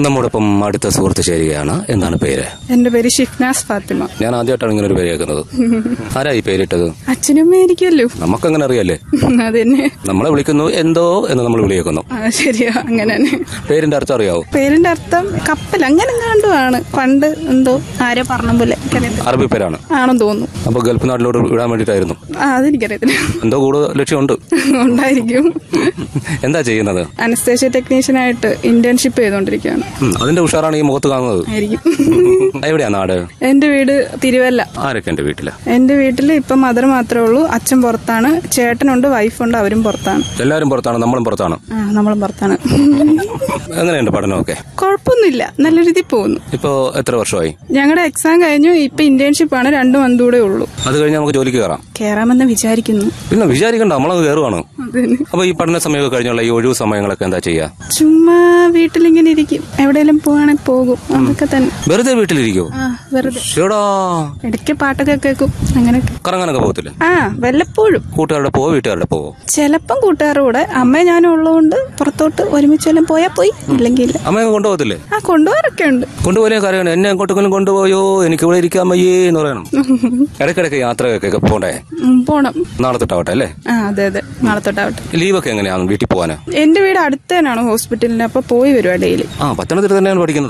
നമ്മോടൊപ്പം അടുത്ത സുഹൃത്ത് ചേരുകയാണ് എന്താണ് പേര് എന്റെ പേര് ഷിഫ്നാസ് ഫാത്തിമ ഞാൻ ആദ്യമായിട്ടാണ് ഇങ്ങനെ ഒരു പേര് കേൾക്കുന്നത് ആരാ ഈ പേരിട്ടത് അച്ഛനും അമ്മയായിരിക്കുമല്ലോ നമുക്കങ്ങനെ അറിയാലേ അതന്നെ നമ്മളെ വിളിക്കുന്നു എന്തോ എന്ന് നമ്മൾ വിളിയേക്കുന്നു ആ ശരിയാ അങ്ങനെ തന്നെ പേരിന്റെ അർത്ഥം അറിയാവോ പേരിന്റെ അർത്ഥം കപ്പൽ അങ്ങനെ കണ്ടുമാണ് പണ്ട് എന്തോ ആരോ പറഞ്ഞ പോലെ എനിക്കറിയത്തില്ല. അറബി പേരാണ് ആണെന്ന് തോന്നുന്നു അപ്പൊ ഗൾഫ് നാട്ടിലോട്ട് വിടാൻ വേണ്ടിയിട്ടായിരുന്നു ആ അതെനിക്കറിയത്തില്ല എന്തോ കൂടുതൽ ലക്ഷ്യമുണ്ട് ഉണ്ടായിരിക്കും എന്താ ചെയ്യുന്നത് അനസ്തേഷ്യ ടെക്നീഷ്യനായിട്ട് ഇന്റേൺഷിപ്പ് ചെയ്തുകൊണ്ടിരിക്കുകയാണ് ഉം, അതിന്റെ ഉഷാറാണ് ഈ മുഖത്ത് കാണുന്നത് ആയിരിക്കും എവിടെയാ നാട് എന്റെ വീട് തിരുവല്ല ആരൊക്കെ എന്റെ വീട്ടില് എന്റെ വീട്ടിൽ ഇപ്പം മദർ മാത്രമേ ഉള്ളൂ അച്ഛൻ പുറത്താണ് ചേട്ടനുണ്ട് വൈഫുണ്ട് അവരും പുറത്താണ് എല്ലാവരും പുറത്താണ് നമ്മളും പുറത്താണ് ആ നമ്മളും പുറത്താണ് എങ്ങനെയുണ്ട് പഠനമൊക്കെ കുഴപ്പമൊന്നുമില്ല നല്ല രീതിയിൽ പോകുന്നു ഇപ്പോ എത്ര വർഷമായി ഞങ്ങളുടെ എക്സാം കഴിഞ്ഞു ഇപ്പൊ ഇന്റേൺഷിപ്പ് ആണ് രണ്ടു മന്ത് കൂടെ ഉള്ളൂ അത് കഴിഞ്ഞ് നമുക്ക് ജോലിക്ക് കയറാം കേറാമെന്ന് വിചാരിക്കുന്നു പിന്നെ വിചാരിക്കണ്ട നമ്മളങ്ങ് കയറുവാണ് അതന്നെ. അപ്പൊ ഈ പഠന സമയമൊക്കെ കഴിഞ്ഞുള്ള ഈ ഒഴിവ് സമയങ്ങളൊക്കെ എന്താ ചെയ്യാ ചുമ്മാ വീട്ടിലിങ്ങനെ ഇരിക്കും എവിടെയെങ്കിലും പോവാണെങ്കിൽ പോകും അതൊക്കെ തന്നെ വെറുതെ വീട്ടിലിരിക്കോ ആ വെറുതെ ഷേടാ ഇടയ്ക്ക് പാട്ടൊക്കെ കേൾക്കും അങ്ങനെയൊക്കെ കറങ്ങാനൊക്കെ പോകത്തില്ല ആ വല്ലപ്പോഴും കൂട്ടുകാരുടെ പോവോ വീട്ടുകാരുടെ പോവോ ചിലപ്പം കൂട്ടുകാരുടെ കൂടെ അമ്മ ഞാനും ഉള്ളതുകൊണ്ട് പുറത്തോട്ട് ഒരുമിച്ച് വല്ലതും പോയാൽ പോയി ഇല്ലെങ്കിൽ ഇല്ല അമ്മയൊക്കെ കൊണ്ടുപോകത്തില്ലേ ആ കൊണ്ടുപോകാറൊക്കെ ഉണ്ട് കൊണ്ടുപോയാലേ കാര്യമാണ് എന്നെ എങ്ങോട്ടെങ്കിലും കൊണ്ടുപോയോ എനിക്ക് ഇവിടെ ഇരിക്കാൻ വയ്യേ എന്ന് പറയണം ഇടയ്ക്കിടയ്ക്ക് യാത്രയൊക്കെ പോണ്ടേ ഉം, പോണം നാളെ തൊട്ടാവട്ടെ അല്ലേ ആ അതെ അതെ നാളെ തൊട്ടാവട്ടെ ലീവൊക്കെ എങ്ങനെയാണ് വീട്ടിൽ പോകാന് എന്റെ വീട് അടുത്ത് തന്നെയാണ് ഹോസ്പിറ്റലിന് അപ്പൊ പോയി വരുവാ ഡെയിലി ആ പത്തനംതിട്ട തന്നെയാണ് പഠിക്കുന്നത്